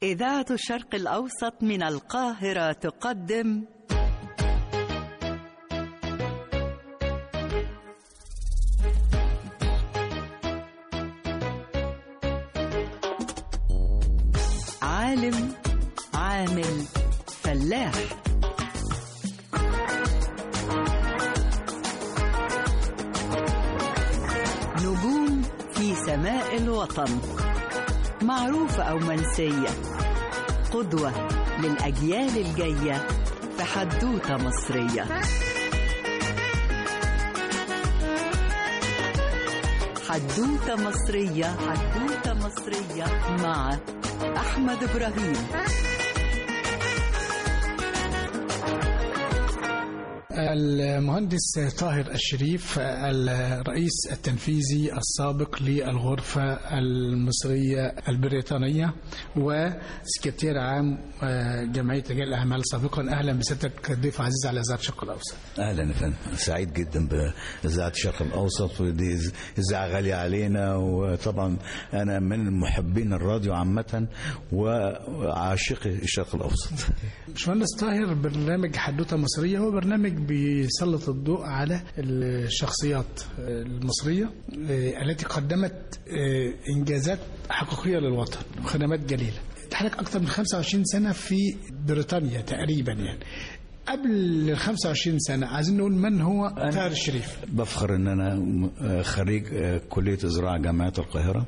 إذاعة الشرق الأوسط من القاهرة تقدم عالم عامل فلاح نجوم في سماء الوطن معروفة أو منسية قدوة للأجيال الجاية في حدوتة مصرية حدوتة مصرية حدوتة مصرية مع أحمد إبراهيم المهندس طاهر الشريف الرئيس التنفيذي السابق للغرفة المصرية البريطانية وسكرتير عام جمعية رجال الأعمال سابقا أهلا بسيادتك ضيف عزيز على إذاعة الشرق الأوسط اهلا يا فندم سعيد جدا باذاعه الشرق الاوسط ودي اذاعه غاليه علينا وطبعا انا من محبين الراديو عامه وعاشقي الشرق الاوسط باشمهندس طاهر برنامج حدوتة مصرية هو برنامج بيسلط الضوء على الشخصيات المصرية التي قدمت إنجازات حقيقية للوطن وخدمات جليلة حضرتك أكثر من 25 سنة في بريطانيا تقريبا يعني قبل ال 25 سنة عايزين نقول من هو طاهر الشريف بفخر ان انا خريج كليه زراعه جامعه القاهره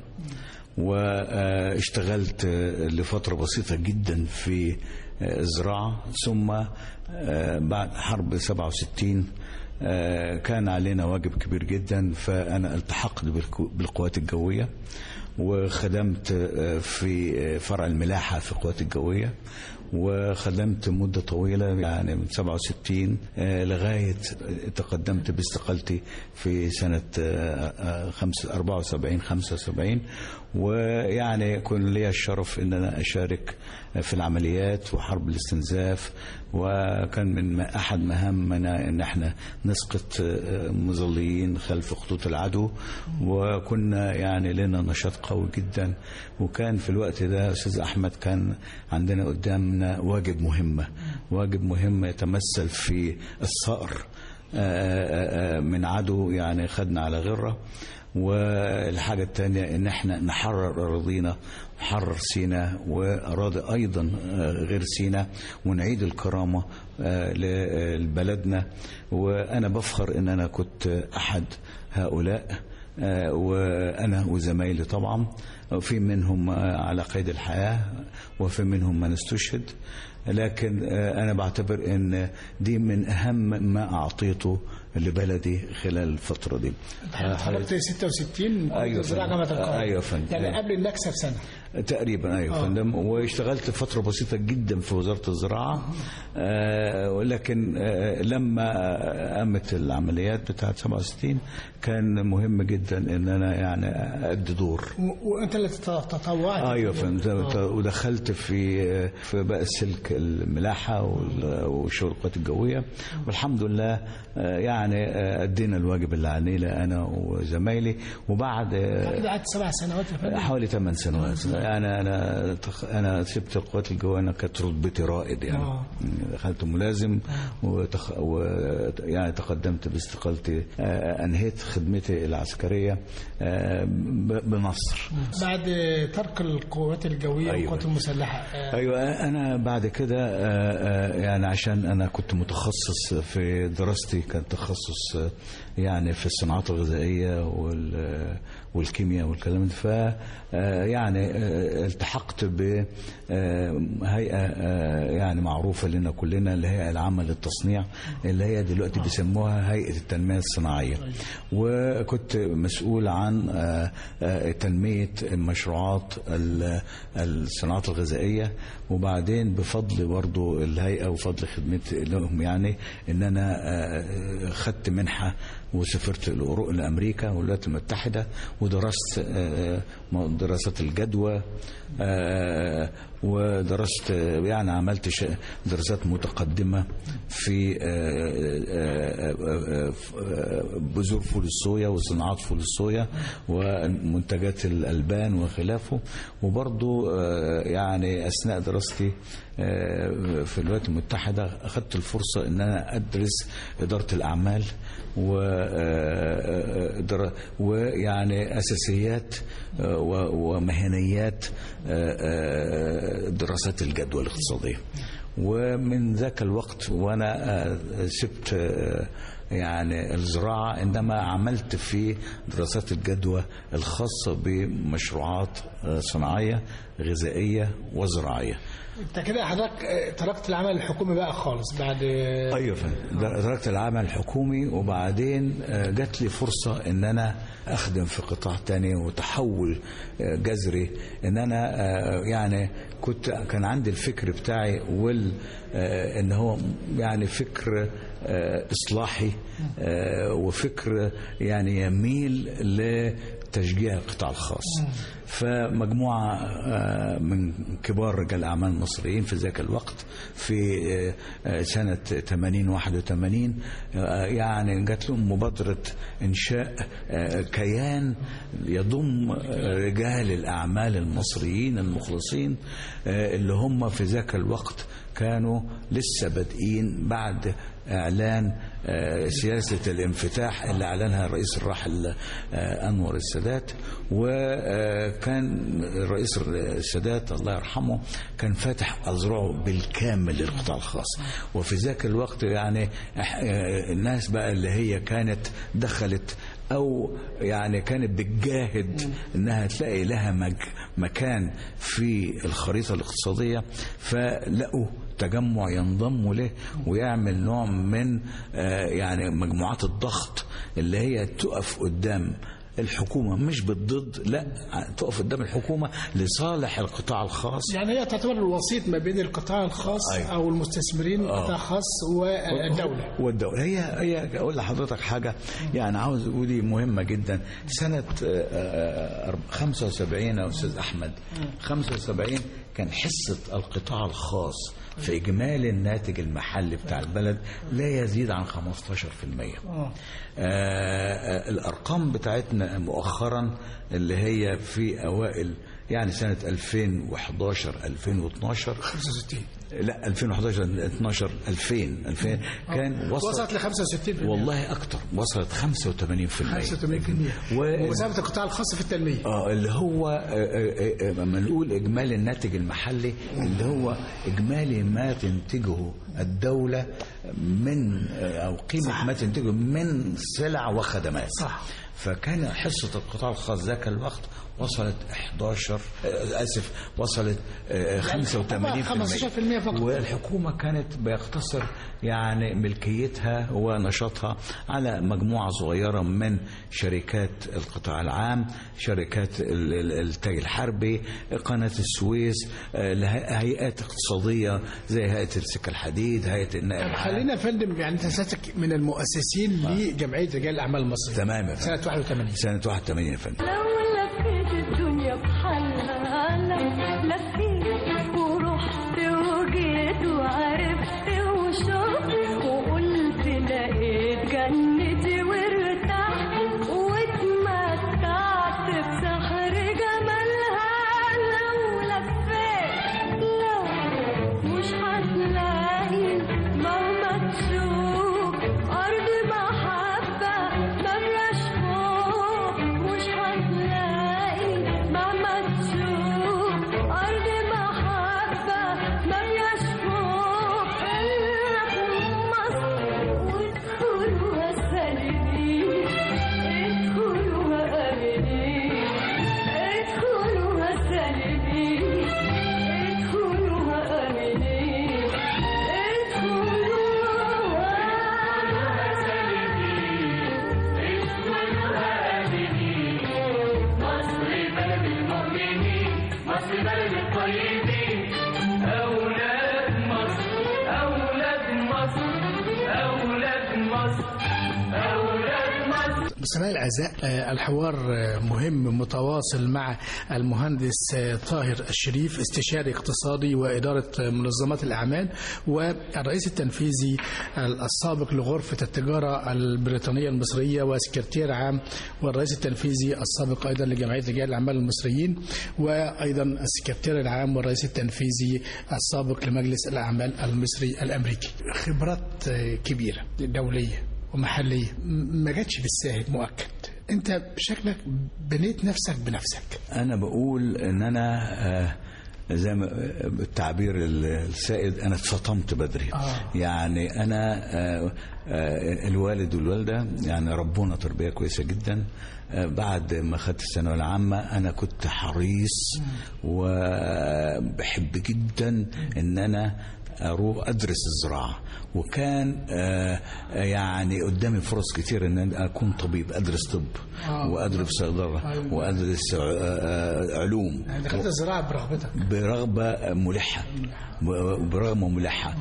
واشتغلت لفتره بسيطه جدا في الزراعه ثم بعد حرب 67 كان علينا واجب كبير جدا فانا التحقت بالقوات الجويه وخدمت في فرع الملاحه في القوات الجويه وخدمت مدة طويلة يعني من 67 لغاية تقدمت باستقالتي في سنة 74 75 ويعني كان لي الشرف ان انا اشارك في العمليات وحرب الاستنزاف وكان من احد مهامنا ان احنا نسقط مظليين خلف خطوط العدو وكنا يعني لنا نشاط قوي جدا وكان في الوقت ده استاذ احمد كان عندنا قدامنا واجب مهمه واجب مهمه يتمثل في الصقر من عدو يعني خدنا على غره والحاجة الثانية ان احنا نحرر اراضينا نحرر سينا واراضي ايضا غير سينا ونعيد الكرامة لبلدنا وانا بفخر ان انا كنت احد هؤلاء وانا وزمايلي طبعا في منهم على قيد الحياة وفي منهم من استشهد لكن انا بعتبر ان دي من اهم ما اعطيته لبلدي خلال الفترة دي حضرتك 66 ايوه زراعة جامعة القاهرة ايوه فندم يعني قبل النكسة بسنة تقريبا ايوه فندم واشتغلت فتره بسيطه جدا في وزاره الزراعه آه ولكن آه لما قامت العمليات بتاعه 67 كان مهم جدا ان انا يعني ادي دور وانت اللي تطوعت ايوه فندم ودخلت في في بقى السلك الملاحه وشغل القوات الجويه والحمد لله آه يعني ادينا الواجب اللي علينا انا وزمايلي وبعد قعدت سبع سنوات يا فندم حوالي ثمان سنوات انا انا انا سبت القوات الجويه انا كانت رتبتي رائد يعني آه. دخلت ملازم وتخ... و... يعني تقدمت باستقالتي انهيت خدمتي العسكريه ب... بمصر بعد ترك القوات الجويه أيوة. والقوات المسلحه ايوه انا بعد كده يعني عشان انا كنت متخصص في دراستي كان تخصص يعني في الصناعات الغذائيه وال والكيمياء والكلام ده ف يعني التحقت بهيئه يعني معروفه لنا كلنا اللي هي العامه للتصنيع اللي هي دلوقتي بيسموها هيئه التنميه الصناعيه وكنت مسؤول عن تنميه مشروعات الصناعات الغذائيه وبعدين بفضل برضو الهيئه وفضل خدمتي لهم يعني ان انا خدت منحه وسافرت لامريكا والولايات المتحده ودرست دراسات الجدوى درست يعني عملت ش- دراسات متقدمة في آه، آه، آه، آه، بذور فول الصويا وصناعات فول الصويا ومنتجات الألبان وخلافه وبرضو آه، يعني أثناء دراستي آه، في الولايات المتحدة أخذت الفرصة أن أنا أدرس إدارة الأعمال و آه، در- ويعني أساسيات آه، و- ومهنيات آه، آه، دراسات الجدوى الاقتصادية ومن ذاك الوقت وأنا آه، سبت آه، يعني الزراعة عندما عملت في دراسات الجدوى الخاصة بمشروعات آه، صناعية غذائية وزراعية انت كده حضرتك آه، تركت العمل الحكومي بقى خالص بعد ايوه فندم در- تركت العمل الحكومي وبعدين آه، جات لي فرصه ان انا اخدم في قطاع تاني وتحول آه، جذري ان انا آه، يعني كنت كان عندي الفكر بتاعي وال آه، ان هو يعني فكر آه، اصلاحي آه، وفكر يعني يميل لتشجيع القطاع الخاص فمجموعة آه، من كبار رجال الأعمال المصريين في ذاك الوقت في آه، آه، سنة 80 81 آه، يعني جات لهم مبادرة إنشاء آه، كيان يضم آه، رجال الأعمال المصريين المخلصين آه، اللي هم في ذاك الوقت كانوا لسه بادئين بعد اعلان آه، سياسه الانفتاح اللي اعلنها الرئيس الراحل آه، انور السادات وكان الرئيس السادات الله يرحمه كان فاتح اذرعه بالكامل للقطاع الخاص وفي ذاك الوقت يعني إح- آه، الناس بقى اللي هي كانت دخلت او يعني كانت بتجاهد انها تلاقي لها مج مكان في الخريطه الاقتصاديه فلقوا تجمع ينضم له ويعمل نوع من آه، يعني مجموعات الضغط اللي هي تقف قدام الحكومة مش بالضد لا تقف قدام الحكومة لصالح القطاع الخاص يعني هي تعتبر الوسيط ما بين القطاع الخاص أيوة. او المستثمرين القطاع الخاص والدوله والدولة هي هي أقول لحضرتك حاجة يعني عاوز ودي مهمة جدا سنة آه، آه، 75 يا أستاذ أحمد 75 كان حصة القطاع الخاص في إجمالي الناتج المحلي بتاع البلد لا يزيد عن 15% آه. آه، الأرقام بتاعتنا مؤخرا اللي هي في أوائل يعني سنة 2011 2012 65 لا 2011 12 2000 2000 كان وصل وصلت ل 65% والله اكتر وصلت 85% 85% و... ومساهمه القطاع الخاص في التنميه اه اللي هو آه، آه، آه، لما نقول اجمالي الناتج المحلي اللي هو اجمالي ما تنتجه الدوله من آه، او قيمه صح. ما تنتجه من سلع وخدمات صح. فكان حصه القطاع الخاص ذاك الوقت وصلت 11 آه، اسف وصلت آه، 85% 15% فقط. والحكومه كانت بيقتصر يعني ملكيتها ونشاطها على مجموعه صغيره من شركات القطاع العام شركات ال- ال- التاج الحربي قناه السويس آه، له- هيئات اقتصاديه زي هيئه السكه الحديد هيئه النقل طب العام. خلينا يا فندم يعني انت سيادتك من المؤسسين لجمعيه رجال الاعمال المصريه تمام يا سنه فندم 81 سنه 81 يا فندم لو لفيت الدنيا بحالها لا لفيت ورحت وجيت وعرفت وشفت وقلت لقيت جنتي وارتحت واتمتعت بسحر جمالها لو لفيت لو مش هتلاقي مهما تشوف أرض محبة مفيهاش خوف مش هتلاقي مستمعي الأعزاء آه، الحوار آه، مهم متواصل مع المهندس آه، طاهر الشريف استشاري اقتصادي وإدارة آه، منظمات الأعمال والرئيس التنفيذي السابق لغرفة التجارة البريطانية المصرية وسكرتير عام والرئيس التنفيذي السابق أيضا لجمعية رجال الأعمال المصريين وأيضا السكرتير العام والرئيس التنفيذي السابق لمجلس الأعمال المصري الأمريكي خبرات آه، كبيرة دولية ومحلية م- ما جاتش بالساهل مؤكد انت بشكلك بنيت نفسك بنفسك انا بقول ان انا آه، زي ما بالتعبير السائد انا اتفطمت بدري آه. يعني انا آه، آه، الوالد والوالده يعني ربونا تربيه كويسه جدا آه، بعد ما خدت الثانويه العامه انا كنت حريص وبحب جدا ان انا اروح ادرس الزراعه وكان آه، يعني قدامي فرص كتير ان أنا اكون طبيب ادرس طب آه. وادرس صيدله أيوة. وادرس آه، آه، علوم يعني دخلت الزراعة برغبتك برغبة ملحة برغبة ملحة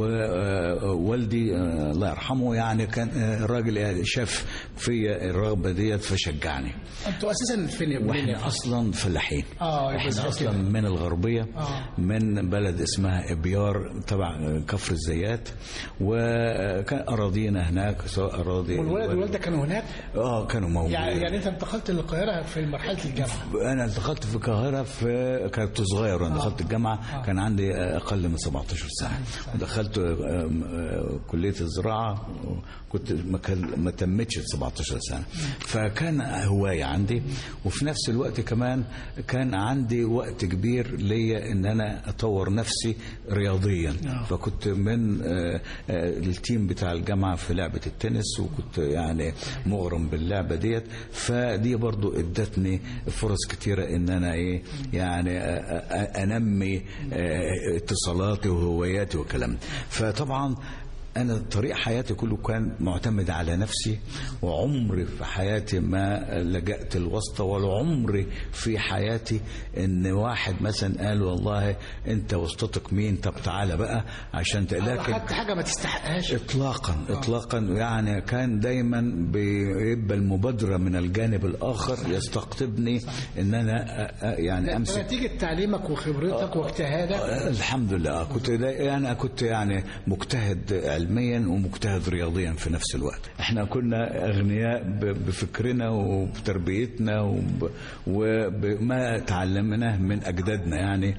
ووالدي آه، الله يرحمه يعني كان آه، الراجل يعني شاف في الرغبة ديت فشجعني انتوا اساسا فين يا واحنا منين؟ اصلا فلاحين اه يبقى احنا زي اصلا كده. من الغربيه آه. من بلد اسمها ابيار تبع كفر الزيات وكان اراضينا هناك سواء اراضي والولد والوالده كانوا هناك اه كانوا موجودين يعني يعني انت انتقلت للقاهره في مرحله الجامعه انا دخلت في القاهره في كنت صغير وانا دخلت الجامعه كان عندي اقل من 17 سنه ودخلت آم، آه، كليه الزراعه كنت ما كان- ما تمتش ال 17 سنه فكان هوايه عندي وفي نفس الوقت كمان كان عندي وقت كبير ليا ان انا اطور نفسي رياضيا فكنت من آه، آه، التيم بتاع الجامعه في لعبه التنس وكنت يعني مغرم باللعبه ديت فدي برضو ادتني فرص كتيره ان انا ايه يعني آه، آه، انمي آه، اتصالاتي وهواياتي والكلام ده. فطبعا أنا طريق حياتي كله كان معتمد على نفسي وعمري في حياتي ما لجأت الواسطة ولا عمري في حياتي إن واحد مثلا قال والله أنت واسطتك مين طب تعالى بقى عشان ت- لكن خدت حاجه ما تستحقهاش اطلاقا اطلاقا يعني كان دايما بيبقى المبادره من الجانب الاخر يستقطبني ان انا أ- أ- يعني امسك نتيجه تعليمك وخبرتك واجتهادك الحمد لله كنت دا- انا كنت يعني مجتهد علميا ومجتهد رياضيا في نفس الوقت احنا كنا اغنياء ب- بفكرنا وبتربيتنا وب- وبما تعلمناه من اجدادنا يعني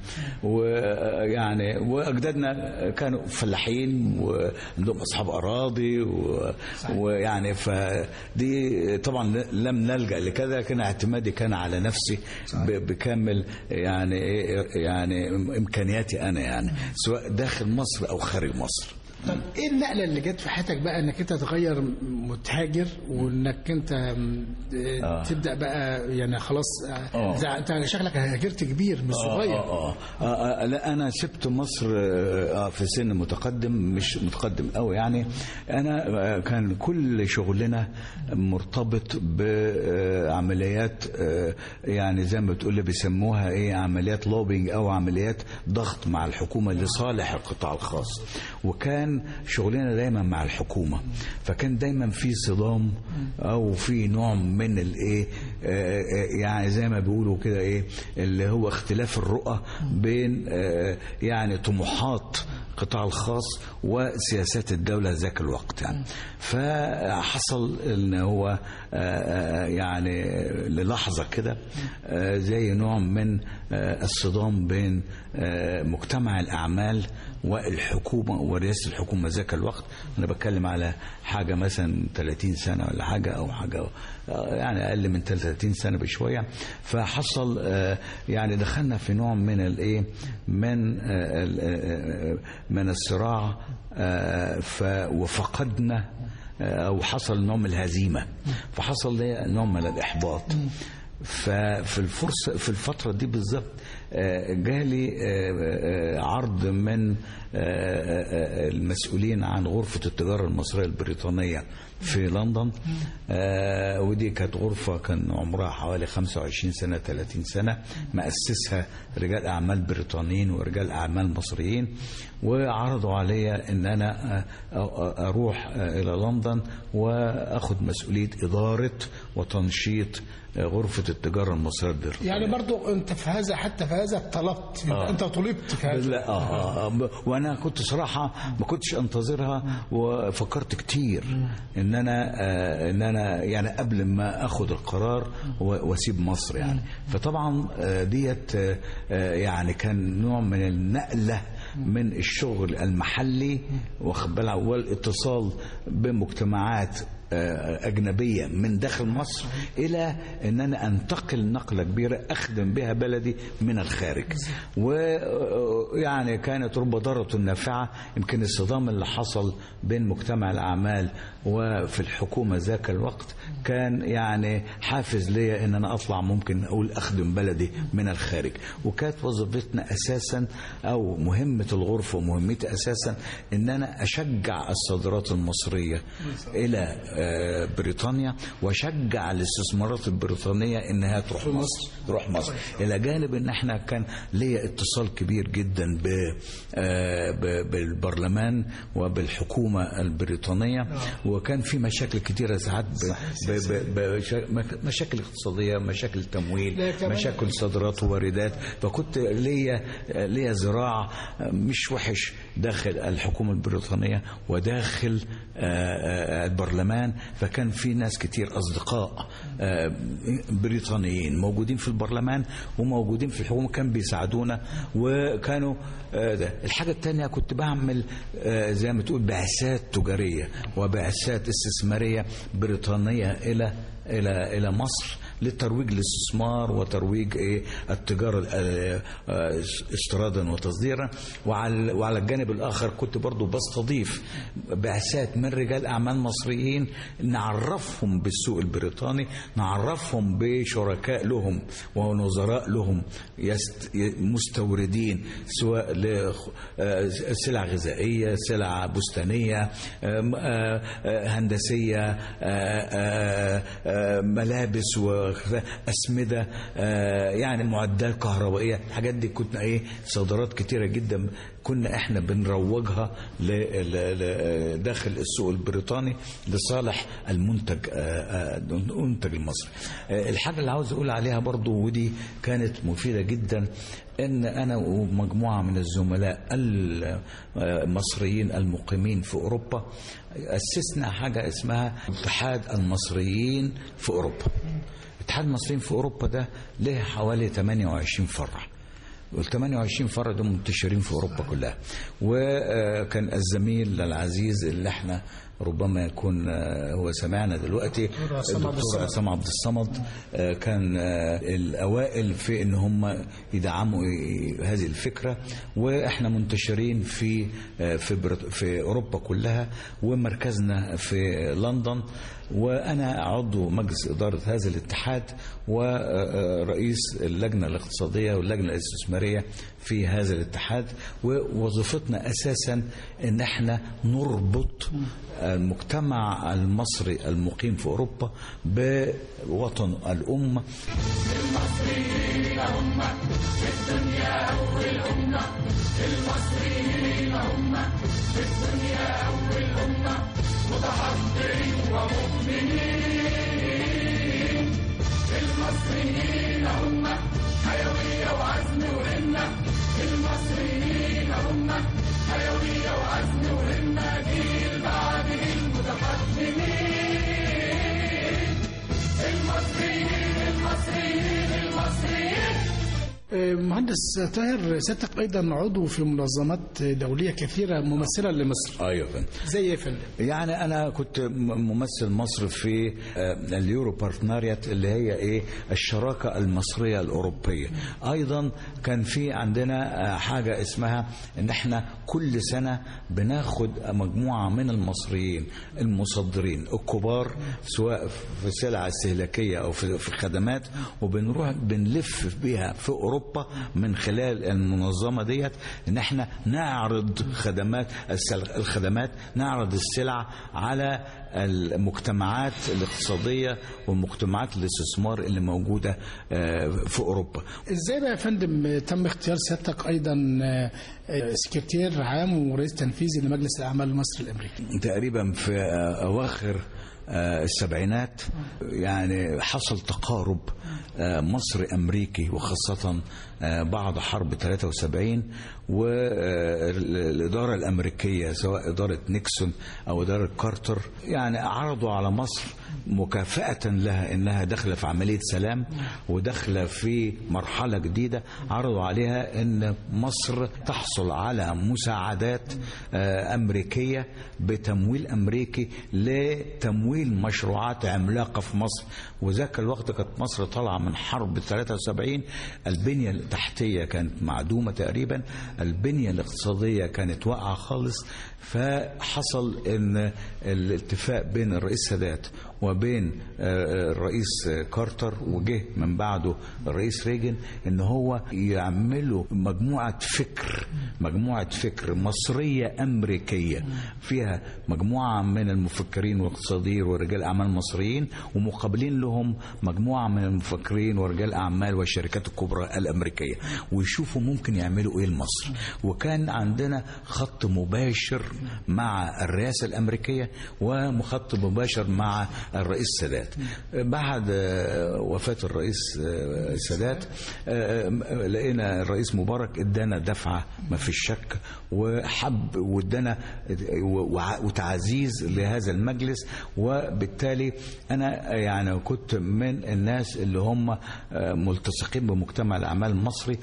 ويعني واجدادنا كانوا فلاحين وعندهم اصحاب اراضي و- ويعني فدي طبعا لم نلجا لكذا كان اعتمادي كان على نفسي ب- بكامل يعني إيه- يعني امكانياتي انا يعني سواء داخل مصر او خارج مصر طب ايه النقله اللي جت في حياتك بقى انك انت تغير متهاجر وانك انت م، آه. تبدا بقى يعني خلاص آه. آه. زع- انت شكلك هاجرت كبير مش صغير آه, آه, آه, آه لا انا سبت مصر آه آه، في سن متقدم مش متقدم قوي يعني انا آه كان كل شغلنا مرتبط بعمليات آه يعني زي ما بتقول بيسموها ايه عمليات لوبينج او عمليات ضغط مع الحكومه لصالح القطاع الخاص وكان شغلنا دايما مع الحكومه فكان دايما في صدام او في نوع من الايه آه، آه، يعني زي ما بيقولوا كده ايه اللي هو اختلاف الرؤى بين آه، يعني طموحات القطاع الخاص وسياسات الدولة ذاك الوقت يعني فحصل ان هو آه، آه، يعني للحظة كده آه، زي نوع من آه، الصدام بين آه، مجتمع الأعمال والحكومة ورئاسة الحكومة ذاك الوقت أنا بتكلم على حاجة مثلا 30 سنة ولا حاجة أو حاجة آه، يعني أقل من 30 سنة بشوية فحصل آه، يعني دخلنا في نوع من الإيه من آه، ال- آه، من الصراع آه، ف- وفقدنا آه، أو حصل نوع من الهزيمة فحصل لي نوع من الإحباط ففي الفرصة في الفترة دي بالظبط آه، جالي آه، آه، عرض من آه، آه، آه، المسؤولين عن غرفة التجارة المصرية البريطانية في لندن آه، ودي كانت غرفة كان عمرها حوالي 25 سنة 30 سنة مؤسسها رجال أعمال بريطانيين ورجال أعمال مصريين وعرضوا عليا ان انا آه، اروح آه، الى لندن واخد مسؤوليه اداره وتنشيط آه، غرفه التجاره المصريه البريطانيه يعني برضو انت في هذا حتى في هذا طلبت آه. انت طلبت في هذا لا آه آه آه وانا كنت صراحه ما كنتش انتظرها وفكرت كتير ان انا آه ان انا يعني قبل ما اخد القرار و- واسيب مصر يعني فطبعا آه ديت آه آه، يعني كان نوع من النقله من الشغل المحلي واخد بالك والاتصال بمجتمعات آه، أجنبية من داخل مصر إلى أن أنا أنتقل نقلة كبيرة أخدم بها بلدي من الخارج ويعني كانت رب ضارة نافعة يمكن الصدام اللي حصل بين مجتمع الأعمال وفي الحكومة ذاك الوقت كان يعني حافز ليا ان انا اطلع ممكن اقول اخدم بلدي من الخارج وكانت وظيفتنا اساسا او مهمة الغرفة ومهمتي اساسا ان انا اشجع الصادرات المصرية الى آه، بريطانيا واشجع الاستثمارات البريطانية انها تروح مصر تروح مصر الى جانب ان احنا كان ليا اتصال كبير جدا ب آه، ب- بالبرلمان وبالحكومة البريطانية وكان في مشاكل كتيرة ساعات ب- ب- ب- بشا- مك- مشاكل اقتصادية مشاكل لا، تمويل كمان- مشاكل صادرات وواردات فكنت ليا ليا زراع مش وحش داخل الحكومة البريطانية وداخل آه، آه، البرلمان فكان في ناس كتير أصدقاء آه، بريطانيين موجودين في البرلمان وموجودين في الحكومة كانوا بيساعدونا وكانوا آه، ده الحاجة التانية كنت بعمل آه، زي ما تقول بعثات تجارية وبعثات استثمارية بريطانية إلى إلى إلى مصر لترويج الاستثمار وترويج ايه التجاره آه، آه، استيرادا وتصديرا وعلى وعلى الجانب الاخر كنت برضو بستضيف بعثات من رجال اعمال مصريين نعرفهم بالسوق البريطاني نعرفهم بشركاء لهم ونظراء لهم يست مستوردين سواء لسلع غذائيه سلع بستانيه آم، آه، آه، هندسيه آه، آه، آه، ملابس واسمده آه، يعني معدات كهربائيه الحاجات دي كنا ايه صادرات كتيره جدا كنا احنا بنروجها ل- ل- ل- داخل السوق البريطاني لصالح المنتج آه، آه، المنتج المصري آه، الحاجه اللي عاوز اقول عليها برضو ودي كانت مفيده جدا ان انا ومجموعه من الزملاء المصريين المقيمين في اوروبا اسسنا حاجه اسمها اتحاد المصريين في اوروبا اتحاد المصريين في اوروبا ده له حوالي 28 فرع وال 28 فرع دول منتشرين في اوروبا كلها وكان الزميل العزيز اللي احنا ربما يكون آه، هو سمعنا دلوقتي عصام عبد الدكتور الصمد. عصام عبد الصمد آه، كان آه، الاوائل في ان هم يدعموا هذه الفكره واحنا منتشرين في آه، في بريط- في اوروبا كلها ومركزنا في لندن وانا عضو مجلس اداره هذا الاتحاد ورئيس اللجنه الاقتصاديه واللجنه الاستثماريه في هذا الاتحاد ووظيفتنا اساسا ان احنا نربط المجتمع المصري المقيم في اوروبا بوطن الامه آه، مهندس طاهر سيادتك ايضا عضو في منظمات دوليه كثيره ممثله لمصر ايوه فندم زي ايه يا فندم؟ يعني انا كنت م- ممثل مصر في آه، اليورو بارتناريات اللي هي ايه الشراكه المصريه الاوروبيه ايضا كان في عندنا آه، حاجه اسمها ان احنا كل سنه بناخد مجموعه من المصريين المصدرين الكبار سواء في سلع استهلاكيه او في في خدمات وبنروح بنلف بيها في اوروبا من خلال المنظمه ديت ان احنا نعرض خدمات السل- الخدمات نعرض السلع على المجتمعات الاقتصاديه ومجتمعات الاستثمار اللي موجوده آه، في اوروبا ازاي بقى يا فندم تم اختيار سيادتك ايضا آه، آه، سكرتير عام ورئيس تنفيذي لمجلس الاعمال المصري الامريكي تقريبا في اواخر آه، السبعينات يعني حصل تقارب آه، مصري امريكي وخاصه آه، بعد حرب 73 والاداره الامريكيه سواء اداره نيكسون او اداره كارتر يعني عرضوا على مصر مكافاه لها انها داخله في عمليه سلام وداخله في مرحله جديده عرضوا عليها ان مصر تحصل على مساعدات آه، امريكيه بتمويل امريكي لتمويل مشروعات عملاقه في مصر وذاك الوقت كانت مصر طالعه من حرب 73 البنيه التحتيه كانت معدومه تقريبا البنيه الاقتصاديه كانت واقعه خالص فحصل ان الاتفاق بين الرئيس سادات وبين آه، الرئيس كارتر وجه من بعده الرئيس ريجن ان هو يعملوا مجموعه فكر مجموعه فكر مصريه امريكيه فيها مجموعه من المفكرين والاقتصاديين ورجال اعمال مصريين ومقابلين لهم مجموعه من المفكرين ورجال اعمال والشركات الكبرى الامريكيه ويشوفوا ممكن يعملوا ايه لمصر وكان عندنا خط مباشر مع الرئاسه الامريكيه وخط مباشر مع الرئيس السادات بعد آه، وفاه الرئيس آه، السادات آه، آه، لقينا الرئيس مبارك ادانا دفعه ما فيش شك وحب وادانا وع- وتعزيز لهذا المجلس وبالتالي انا يعني كنت من الناس اللي هم آه، ملتصقين بمجتمع الاعمال المصري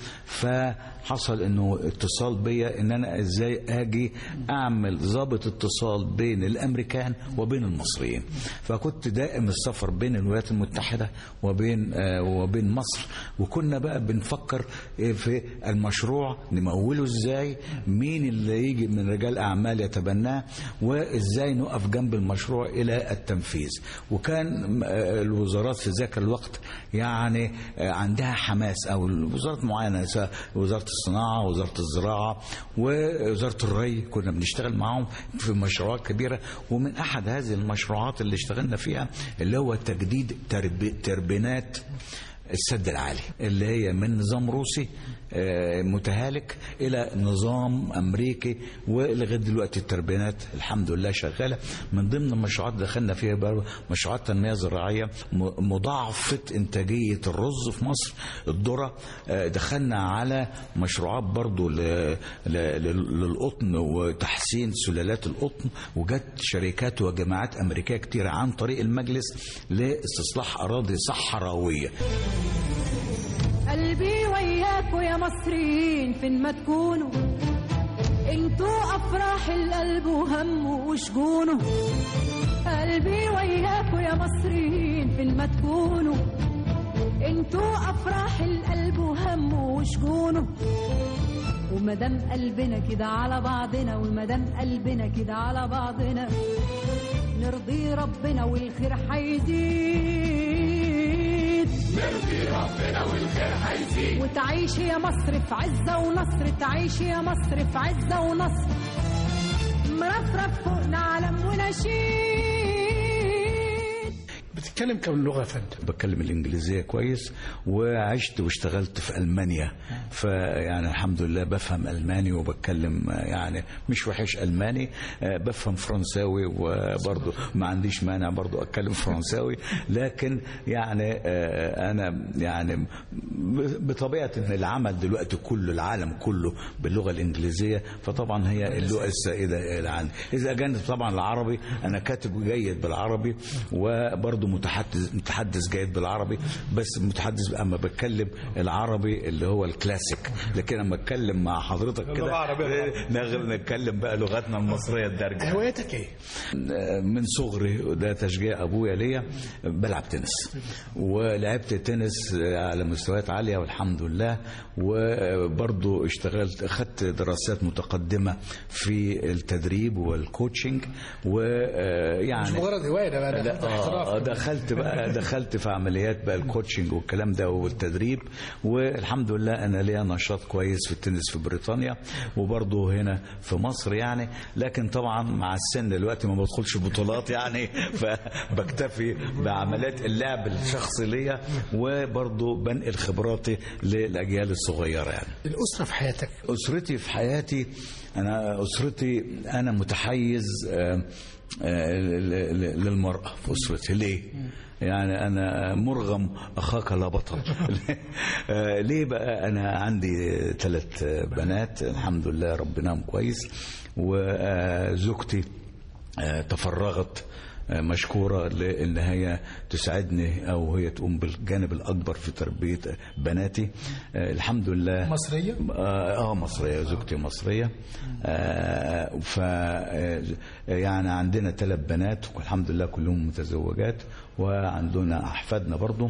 فحصل انه اتصال بيا ان انا ازاي اجي اعمل ضابط اتصال بين الامريكان وبين المصريين فكنت دائم السفر بين الولايات المتحده وبين آه، وبين مصر وكنا بقى بنفكر إيه في المشروع نموله ازاي مين اللي يجي من رجال اعمال يتبناه وازاي نقف جنب المشروع الى التنفيذ وكان آه، الوزارات في ذاك الوقت يعني آه، عندها حماس او الوزارات معينه سواء وزاره الصناعه وزاره الزراعه ووزاره الري كنا بنشتغل معاهم في مشروعات كبيره ومن احد هذه المشروعات اللي اشتغلنا فيها اللي هو تجديد ترب- تربينات السد العالي اللي هي من نظام روسي آه، متهالك الى نظام امريكي ولغايه دلوقتي التربينات الحمد لله شغاله من ضمن المشروعات اللي دخلنا فيها بقى مشروعات تنميه زراعيه م- مضاعفه انتاجيه الرز في مصر الذره آه، دخلنا على مشروعات برضو ل- ل- لل- للقطن وتحسين سلالات القطن وجت شركات وجماعات امريكيه كتيره عن طريق المجلس لاستصلاح اراضي صحراويه قلبي وياكوا يا مصريين فين ما تكونوا انتوا افراح القلب وهمه وشجونه قلبي وياكوا يا مصريين فين ما تكونوا انتوا افراح القلب وهمه وشجونه ومدام قلبنا كده على بعضنا ومدام قلبنا كده على بعضنا نرضي ربنا والخير هيزيد وتعيش يا مصر في عزة ونصر تعيش يا مصر في عزة ونصر مرفرف فوقنا علم ونشيد بتتكلم كم لغه يا فندم بتكلم الانجليزيه كويس وعشت واشتغلت في المانيا فيعني الحمد لله بفهم الماني وبتكلم آه، يعني مش وحش الماني آه، بفهم فرنساوي وبرضه ما عنديش مانع برضه اتكلم فرنساوي لكن يعني آه، انا يعني بطبيعه ان العمل دلوقتي كله العالم كله باللغه الانجليزيه فطبعا هي اللغه السائده اللي عندي اذا جانب طبعا العربي انا كاتب جيد بالعربي وبرضه متحدث متحدث جيد بالعربي بس متحدث اما بتكلم العربي اللي هو الكلاسيك لكن لما اتكلم مع حضرتك كده نغ- نتكلم بقى لغتنا المصريه الدارجه هوايتك ايه؟ من صغري وده تشجيع ابويا ليا بلعب تنس ولعبت تنس على مستويات عاليه والحمد لله وبرضه اشتغلت اخذت دراسات متقدمه في التدريب والكوتشنج مش ويعني مجرد هوايه ده بقى لا ده احتراف آه، ده دخلت بقى دخلت في عمليات بقى الكوتشنج والكلام ده والتدريب والحمد لله انا ليا نشاط كويس في التنس في بريطانيا وبرضه هنا في مصر يعني لكن طبعا مع السن دلوقتي ما بدخلش بطولات يعني فبكتفي بعمليات اللعب الشخصي ليا وبرضه بنقل خبراتي للاجيال الصغيره يعني الاسره في حياتك أسرتي في حياتي أنا أسرتي أنا متحيز آه، آه، ل- ل- للمرأة في أسرتي ليه؟ يعني أنا مرغم أخاك لا بطل آه، ليه بقى أنا عندي ثلاث بنات الحمد لله ربنا كويس وزوجتي آه، تفرغت آه، مشكورة لأن هي تساعدني أو هي تقوم بالجانب الأكبر في تربية بناتي آه، الحمد لله مصرية؟ اه آه، مصريه زوجتي مصريه آه ف آه، يعني عندنا ثلاث بنات والحمد لله كلهم متزوجات وعندنا احفادنا برضو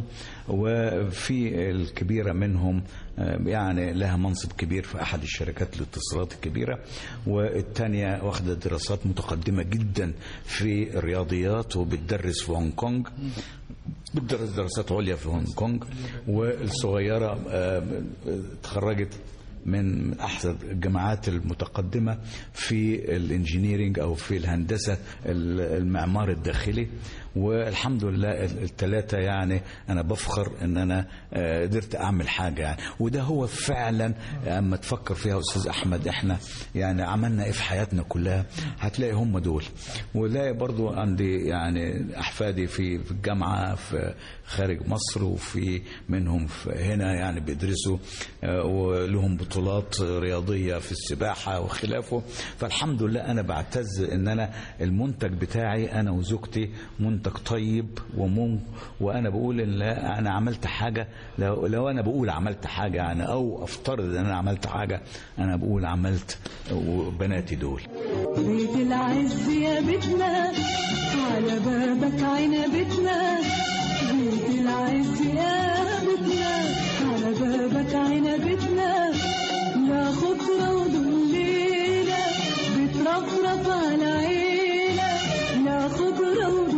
وفي الكبيره منهم آه، يعني لها منصب كبير في احد الشركات الاتصالات الكبيره والثانيه واخده دراسات متقدمه جدا في الرياضيات وبتدرس في هونج كونج بتدرس دراسات عليا في هونج كونج والصغيره آه، اتخرجت من من احسن الجامعات المتقدمه في الانجينيرينج او في الهندسه ال- المعمار الداخلي والحمد لله الثلاثه يعني انا بفخر ان انا آه، قدرت اعمل حاجه يعني وده هو فعلا اما تفكر فيها استاذ احمد احنا يعني عملنا ايه في حياتنا كلها هتلاقي هم دول ولاقي برضو عندي يعني احفادي في في الجامعه في خارج مصر وفي منهم في هنا يعني بيدرسوا آه، ولهم بطولات رياضيه في السباحه وخلافه فالحمد لله انا بعتز ان انا المنتج بتاعي انا وزوجتي منتج طيب ومم وانا بقول ان لا انا عملت حاجه لو, لو انا بقول عملت حاجه يعني او افترض ان انا عملت حاجه انا بقول عملت وبناتي دول بيت العز يا بيتنا على بابك عنبتنا بيت العز يا بيتنا على بابك عنبتنا يا خضرة وضليلة بترفرف على عيلة يا خضرة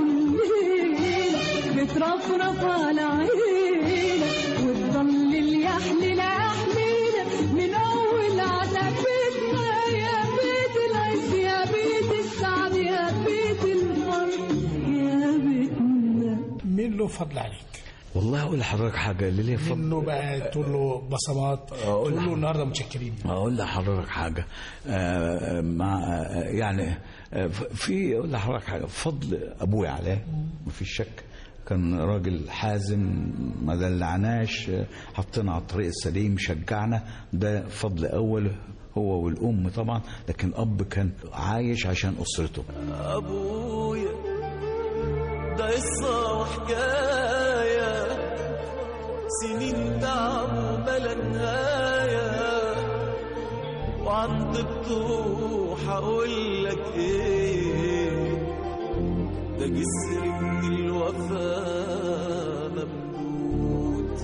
وضليلة بترفرف على عيلة وتضلل يحلل يحليلة من أول عتبتنا يا بيت العز يا بيت السعد يا بيت الفرح يا بيتنا مين له فضل عليك والله اقول لحضرتك حاجه اللي ليه فضل منه بقى تقول له بصمات أقول تقول له لك. النهارده متشكرين اقول لحضرتك حاجه آه، مع آه، يعني آه، في اقول لحضرتك حاجه فضل ابويا عليه مفيش شك كان راجل حازم ما دلعناش آه، حطينا على الطريق السليم شجعنا ده فضل اول هو والام طبعا لكن اب كان عايش عشان اسرته أبويا ده قصة وحكاية سنين تعب بلا نهاية وعن طبطوح أقول لك إيه ده جسر من الوفا ممدود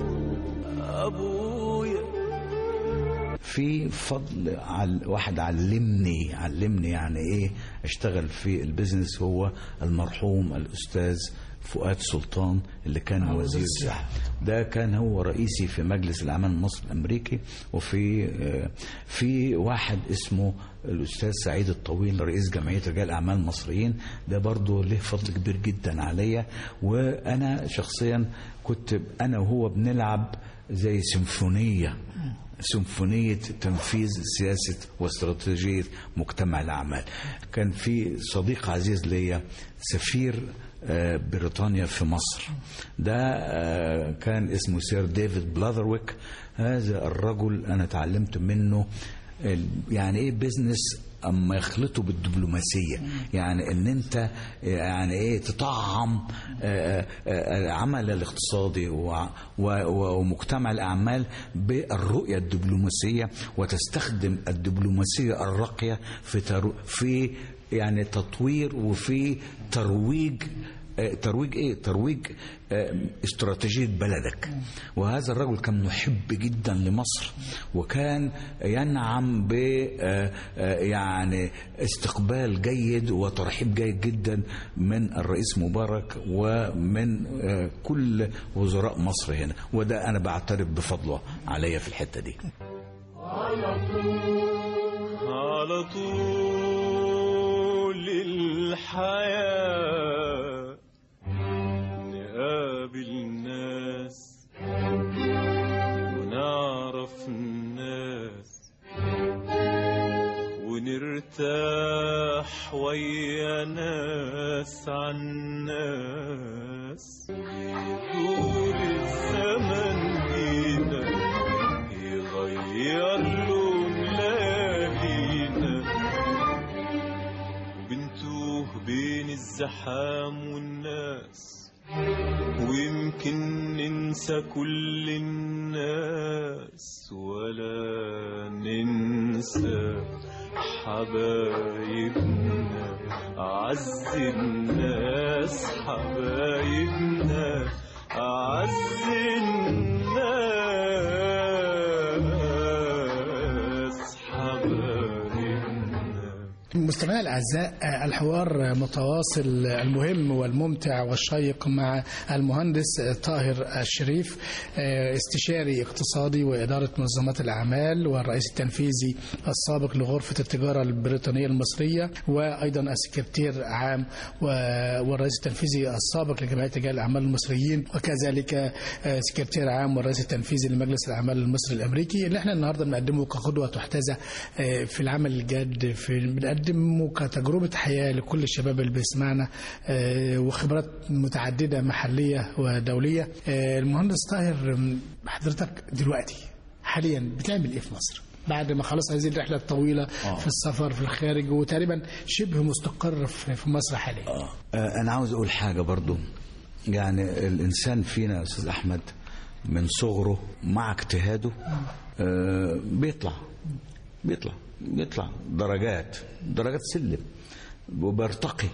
أبويا في فضل على واحد علمني علمني يعني ايه اشتغل في البيزنس هو المرحوم الاستاذ فؤاد سلطان اللي كان وزير السياحه ده كان هو رئيسي في مجلس الاعمال المصري الامريكي وفي آه، في واحد اسمه الاستاذ سعيد الطويل رئيس جمعيه رجال الاعمال المصريين ده برضه له فضل كبير جدا عليا وانا شخصيا كنت انا وهو بنلعب زي سيمفونيه سيمفونية تنفيذ سياسة واستراتيجية مجتمع الأعمال كان في صديق عزيز ليا سفير آه، بريطانيا في مصر ده آه، كان اسمه سير ديفيد بلاذرويك هذا الرجل أنا تعلمت منه ال- يعني ايه بيزنس اما يخلطوا بالدبلوماسيه يعني ان انت يعني ايه تطعم آه، آه، العمل الاقتصادي وع- و- و- ومجتمع الاعمال بالرؤيه الدبلوماسيه وتستخدم الدبلوماسيه الراقيه في ترو في يعني تطوير وفي ترويج آه، ترويج ايه ترويج آه، استراتيجيه بلدك وهذا الرجل كان محب جدا لمصر وكان ينعم ب آه، آه، يعني استقبال جيد وترحيب جيد جدا من الرئيس مبارك ومن آه، كل وزراء مصر هنا وده انا بعترف بفضله عليا في الحته دي على طول الحياة نقابل ناس ونعرف الناس ونرتاح ويا ناس عن ناس يدور الزمن بينا يغير لون ليالينا وبنتوه بين الزحام والناس ويمكن ننسى كل الناس ولا ننسى حبايبنا أعز الناس حبايبنا أعز الناس حبايبنا مستمعينا الاعزاء آه، الحوار متواصل المهم والممتع والشيق مع المهندس طاهر الشريف آه، استشاري اقتصادي واداره منظمات الاعمال والرئيس التنفيذي السابق لغرفه التجاره البريطانيه المصريه وايضا السكرتير عام و- والرئيس التنفيذي السابق لجمعيه رجال الاعمال المصريين وكذلك آه، سكرتير عام والرئيس التنفيذي لمجلس الاعمال المصري الامريكي اللي احنا النهارده بنقدمه كقدوه تحتذى آه، في العمل الجاد في بنقدمه كتجربه حياه لكل الشباب اللي بيسمعنا آه، وخبرات متعدده محليه ودوليه آه، المهندس طاهر آم، حضرتك دلوقتي حاليا بتعمل ايه في مصر؟ بعد ما خلاص هذه الرحله الطويله في السفر في الخارج وتقريبا شبه مستقر في في مصر حاليا آه، انا عاوز اقول حاجه برضو يعني الانسان فينا يا استاذ احمد من صغره مع اجتهاده آه، بيطلع بيطلع بيطلع درجات درجات سلم وبيرتقي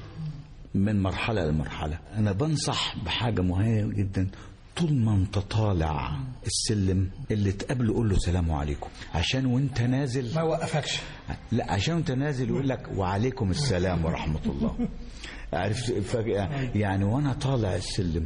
من مرحله لمرحله انا بنصح بحاجه مهمه جدا طول ما انت طالع السلم اللي تقابله قول له سلام عليكم عشان وانت نازل ما وقفكش لا عشان انت نازل يقول لك وعليكم السلام ورحمه الله عرفت فجأة يعني وانا طالع السلم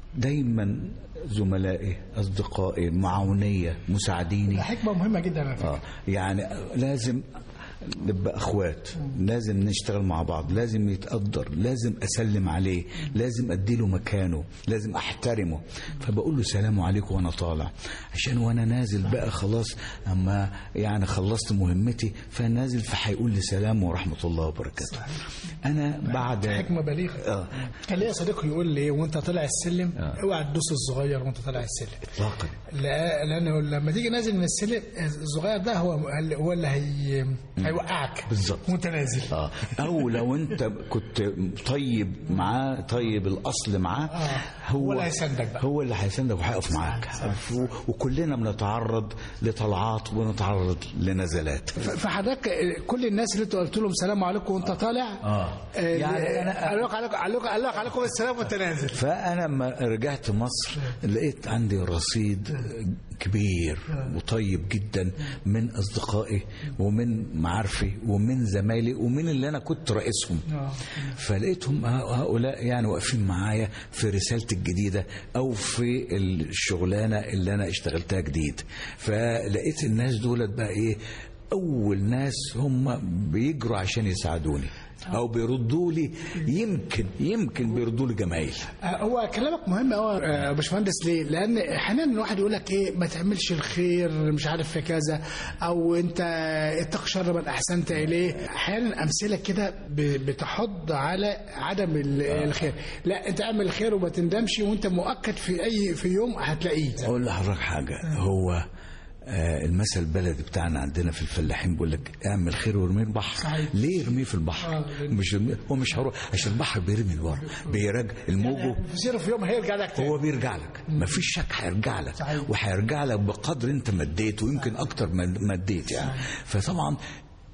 دايما زملائي اصدقائي معاونيه مساعديني حكمه مهمه جدا على فكره اه يعني لازم نبقى اخوات لازم نشتغل مع بعض لازم يتقدر لازم اسلم عليه لازم اديله مكانه لازم احترمه فبقول له سلام عليكم وانا طالع عشان وانا نازل بقى خلاص اما يعني خلصت مهمتي فنازل فهيقول لي سلام ورحمه الله وبركاته انا بعد حكمه بليغه اه كان ليا صديق يقول لي وانت طالع السلم اوعى تدوس الصغير وانت طالع السلم اطلاقا لا- لانه لما تيجي نازل من السلم الصغير ده هو هو اللي هي هيوقعك بالظبط. وانت نازل اه او لو انت كنت طيب معاه طيب الاصل معاه آه. هو هو اللي هيساندك بقى. هو اللي هيساندك وهيقف معاك و- وكلنا بنتعرض لطلعات ونتعرض لنزلات ف- فحضرتك كل الناس اللي انت قلت لهم سلام عليكم وانت طالع آه. يعني يعني أنا- قال لك عليكم قال لك قال لك عليكم السلام وانت نازل فانا لما رجعت مصر لقيت عندي رصيد كبير وطيب جدا من اصدقائي ومن معارفي ومن زمايلي ومن اللي انا كنت رئيسهم فلقيتهم هؤلاء يعني واقفين معايا في رسالتي الجديده او في الشغلانه اللي انا اشتغلتها جديد فلقيت الناس دولت بقى ايه اول ناس هم بيجروا عشان يساعدوني او بيردوا لي يمكن يمكن بيردوا لي جمايل آه، هو كلامك مهم قوي يا باشمهندس ليه؟ لان احيانا الواحد يقول لك ايه ما تعملش الخير مش عارف في كذا او انت اتق شر من احسنت اليه احيانا امثله كده ب- بتحض على عدم ال- الخير لا انت اعمل الخير وما تندمش وانت مؤكد في اي في يوم هتلاقيه اقول لحضرتك حاجه هو آه، المثل البلدي بتاعنا عندنا في الفلاحين بيقول لك اعمل خير وارميه البحر صحيح. ليه ارميه في البحر آه، لأن- مش يرميه- هو مش هروح عشان البحر بيرمي لورا بيرجع الموج في في يوم هيرجع لك تاني هو بيرجع لك مفيش شك هيرجع لك صحيح. وهيرجع لك بقدر انت مديت ويمكن اكتر ما مديت يعني فطبعا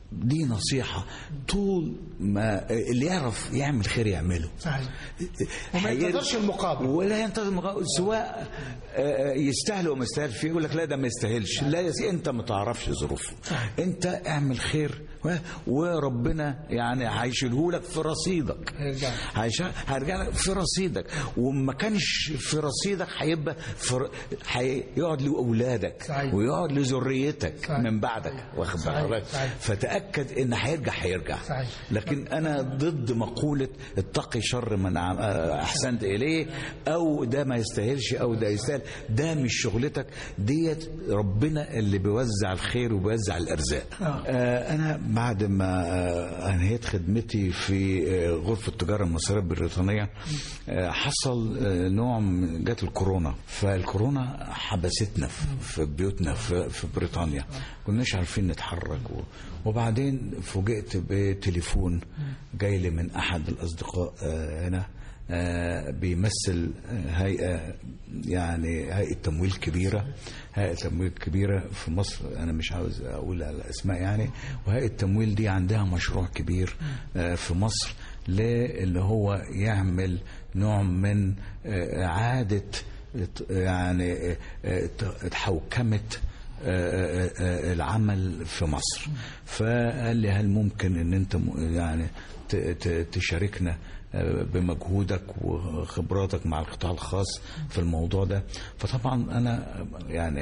دي نصيحة طول ما اللي يعرف يعمل خير يعمله صحيح وما هير- ينتظرش المقابل. ولا ينتظر المقابل سواء آه، يستاهل او ما يستاهلش فيه يقول لك لا ده ما يستاهلش لا يا سيدي انت ما تعرفش ظروفه انت اعمل خير و- وربنا يعني هيشيله لك في رصيدك هيرجع. هيش- هيرجع لك في رصيدك وما كانش في رصيدك هيبقى في ر- هيقعد لاولادك صحيح. ويقعد لذريتك صحيح. من بعدك واخد صحيح. بالك صحيح. فتاكد ان هيرجع هيرجع صحيح. لكن انا ضد مقوله اتقي شر من عم- احسنت اليه او ده ما يستاهلش او ده يستاهل ده مش شغلتك ديت ربنا اللي بيوزع الخير وبيوزع الارزاق آه. آه انا بعد ما آه انهيت خدمتي في آه غرفه التجاره المصريه البريطانيه آه حصل آه نوع من جات الكورونا فالكورونا حبستنا في- في بيوتنا في, في بريطانيا كناش عارفين نتحرك و- وبعدين فوجئت بتليفون جاي لي من احد الاصدقاء آه هنا آه، بيمثل آه، هيئة يعني هيئة تمويل كبيرة هيئة تمويل كبيرة في مصر أنا مش عاوز أقول على الأسماء يعني وهيئة التمويل دي عندها مشروع كبير آه، في مصر اللي هو يعمل نوع من آه، إعادة يعني آه، آه، حوكمة آه، آه، آه، العمل في مصر فقال لي هل ممكن ان انت م- يعني ت- ت- تشاركنا آه، بمجهودك وخبراتك مع القطاع الخاص في الموضوع ده فطبعا انا يعني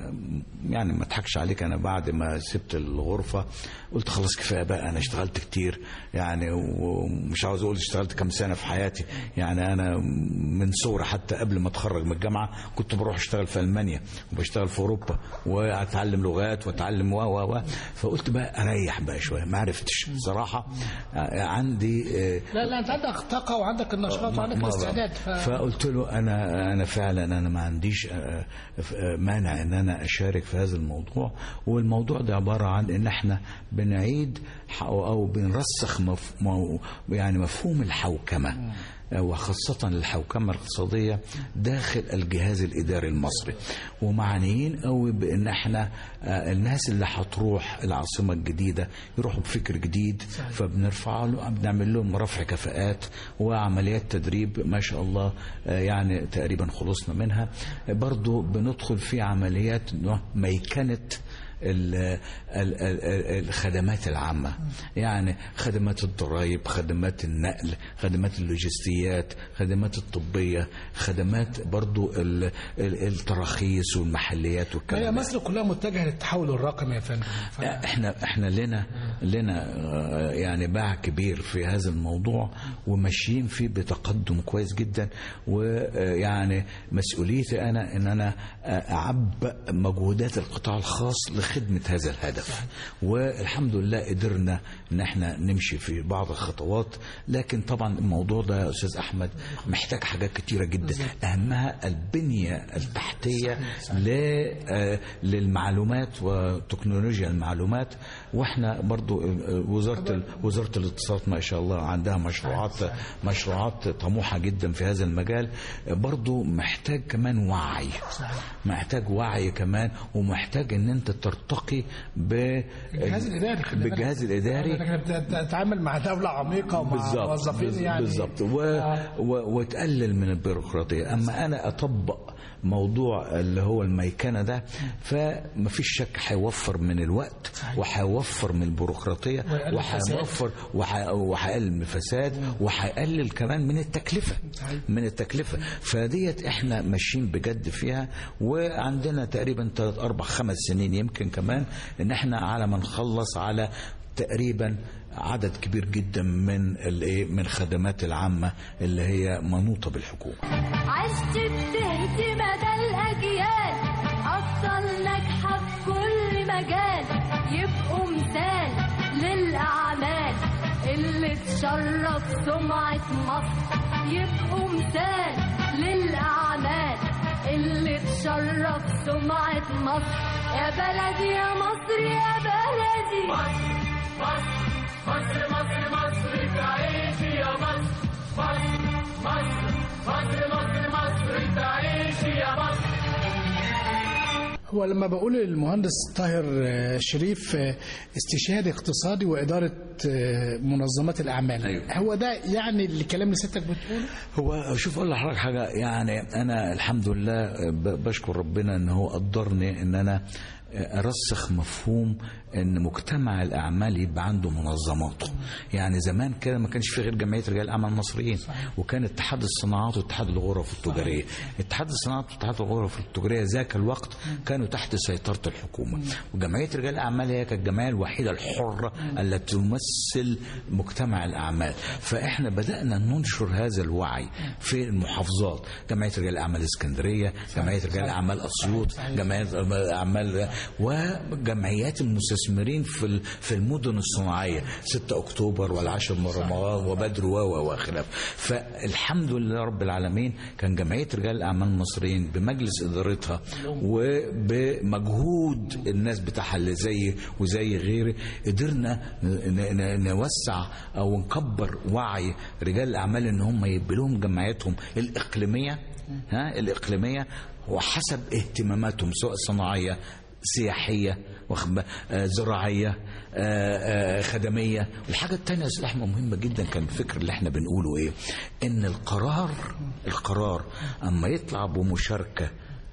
يعني ما اضحكش عليك انا بعد ما سبت الغرفه قلت خلاص كفايه بقى انا اشتغلت كتير يعني ومش عاوز اقول اشتغلت كام سنه في حياتي يعني انا من صغري حتى قبل ما اتخرج من الجامعه كنت بروح اشتغل في المانيا وبشتغل في اوروبا واتعلم لغات واتعلم و و و فقلت بقى اريح بقى شويه ما عرفتش صراحه عندي آه، لا لا انت عندك طاقه وعندك النشاط وعندك ما- الاستعداد ف... فقلت له انا انا فعلا انا ما عنديش آه، آه، مانع ان انا اشارك في هذا الموضوع والموضوع ده عباره عن ان احنا بنعيد ح- او بنرسخ مف مو- يعني مفهوم الحوكمه آه، وخاصة الحوكمة الاقتصادية داخل الجهاز الإداري المصري ومعنيين قوي بأن احنا آه، الناس اللي هتروح العاصمة الجديدة يروحوا بفكر جديد فبنرفع له بنعمل لهم رفع كفاءات وعمليات تدريب ما شاء الله آه، يعني تقريبا خلصنا منها آه، برضو بندخل في عمليات نوع ميكنة ال- ال- ال- الخدمات العامة يعني خدمات الضرائب خدمات النقل خدمات اللوجستيات خدمات الطبية خدمات برضو ال- ال- التراخيص والمحليات والكلام هي ده. مصر كلها متجهه للتحول الرقمي يا فندم ف... احنا احنا لنا لنا آه، يعني باع كبير في هذا الموضوع وماشيين فيه بتقدم كويس جدا ويعني مسؤوليتي انا ان انا آه، اعبأ مجهودات القطاع الخاص لخدمه هذا الهدف والحمد لله قدرنا ان احنا نمشي في بعض الخطوات لكن طبعا الموضوع ده يا استاذ احمد محتاج حاجات كتيره جدا اهمها البنيه التحتيه ل- آه، للمعلومات وتكنولوجيا المعلومات واحنا برضو آه، وزاره ال- وزاره الاتصالات ما شاء الله عندها مشروعات مشروعات طموحه جدا في هذا المجال آه، برضو محتاج كمان وعي محتاج وعي كمان ومحتاج ان انت ترتقي ب الجهاز الاداري خلي بالك. بالجهاز الاداري انك بتتعامل مع دوله عميقه ومع بالظبط موظفين بز- يعني بالظبط و... و... وتقلل من البيروقراطيه اما انا اطبق موضوع اللي هو الميكنه ده فمفيش شك هيوفر من الوقت وهيوفر من البيروقراطيه ويقلل الفساد. وهيوفر وح- وهيقلل من الفساد وهيقلل كمان من التكلفه من التكلفه فديت احنا ماشيين بجد فيها وعندنا تقريبا 3 4 5 سنين يمكن كمان ان احنا على ما نخلص على تقريبا عدد كبير جدا من الايه من الخدمات العامه اللي هي منوطه بالحكومه عشت بتهدي مدى الأجيال أفضل ناجحة في كل مجال يبقوا مثال للأعمال اللي تشرف سمعة مصر يبقوا مثال للأعمال اللي تشرف سمعة مصر يا بلدي يا مصر يا بلدي هو لما بقول المهندس طاهر آه، شريف آه، استشاري اقتصادي وإدارة آه، منظمات الأعمال أيوة. هو ده يعني الكلام اللي ستك بتقوله هو شوف اقول لحضرتك حاجه يعني انا الحمد لله ب- بشكر ربنا ان هو قدرني ان انا ارسخ مفهوم ان مجتمع الاعمال يبقى عنده منظماته يعني زمان كده ما كانش في غير جمعيه رجال الاعمال المصريين وكان اتحاد الصناعات واتحاد الغرف التجاريه اتحاد الصناعات واتحاد الغرف التجاريه ذاك الوقت كانوا تحت سيطره الحكومه وجمعيه رجال الاعمال هي كانت الجمعيه الوحيده الحره التي تمثل مجتمع الاعمال فاحنا بدانا ننشر هذا الوعي في المحافظات جمعيه رجال الاعمال اسكندريه جمعيه رجال الاعمال اسيوط جمعيه اعمال وجمعيات المستثمرين في ال- في المدن الصناعيه 6 اكتوبر والعاشر من رمضان وبدر و و وخلاف فالحمد لله رب العالمين كان جمعيه رجال الاعمال المصريين بمجلس ادارتها وبمجهود الناس بتاعها اللي زي وزي غيري قدرنا ن- ن- نوسع او نكبر وعي رجال الاعمال ان هم يبقى لهم جمعياتهم الاقليميه ها الاقليميه وحسب اهتماماتهم سواء صناعيه سياحيه واخد بالك؟ آه، زراعيه آه، آه، خدميه والحاجه الثانيه يا استاذ احمد مهمه جدا كان الفكر اللي احنا بنقوله ايه ان القرار القرار اما يطلع بمشاركه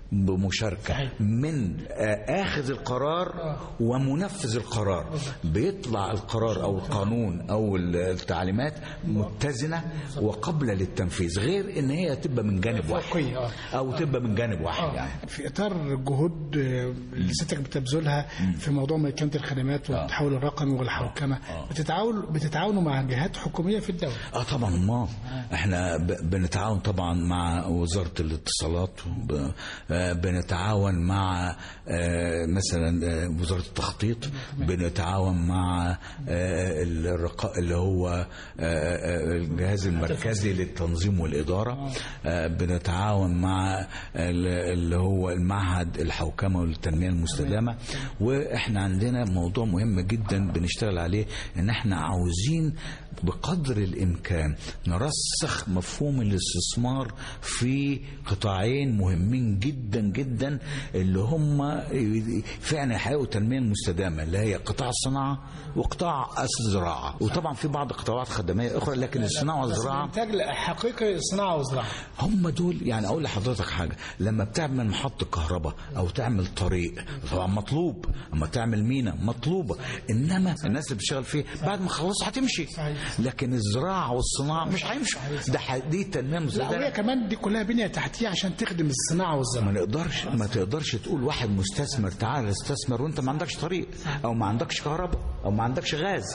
بمشاركة من آه، آخذ القرار ومنفذ القرار بيطلع القرار أو القانون أو التعليمات متزنة وقابلة للتنفيذ غير إن هي تبقى من جانب واحد فوقية، آه. أو تبقى من جانب واحد يعني في اطار الجهود آه، اللي ستك بتبذلها في موضوع ميكنه الخدمات والتحول الرقمي والحوكمه بتتعاون بتتعاونوا مع جهات حكوميه في الدوله اه طبعا ما احنا ب- بنتعاون طبعا مع وزاره الاتصالات ب- آه، بنتعاون مع آه، مثلا آه، وزاره التخطيط بنتعاون مع آه، الرقاء اللي هو آه، آه، الجهاز المركزي للتنظيم والاداره آه، بنتعاون مع ال- اللي هو المعهد الحوكمه والتنميه المستدامه واحنا عندنا موضوع مهم جدا بنشتغل عليه ان احنا عاوزين بقدر الامكان نرسخ مفهوم الاستثمار في قطاعين مهمين جدا جدا اللي هم فعلا يحققوا التنميه المستدامه اللي هي قطاع الصناعه وقطاع الزراعه وطبعا في بعض قطاعات خدميه اخرى لكن الصناعه والزراعه الانتاج حقيقي صناعه وزراعه هم دول يعني اقول لحضرتك حاجه لما بتعمل محطه كهرباء او تعمل طريق طبعا مطلوب اما تعمل مينا مطلوبه انما الناس اللي بتشتغل فيه بعد ما خلص هتمشي لكن الزراعه والصناعه مش هيمشوا ده ح- دي تنميه لا وهي مستدامه كمان دي كلها بنيه تحتيه عشان تخدم الصناعه والزراعه ما نقدرش ما تقدرش تقول واحد مستثمر تعال استثمر وانت ما عندكش طريق او ما عندكش كهرباء او ما عندكش غاز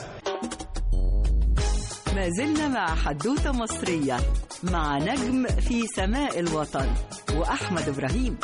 ما زلنا مع حدوتة مصرية مع نجم في سماء الوطن وأحمد إبراهيم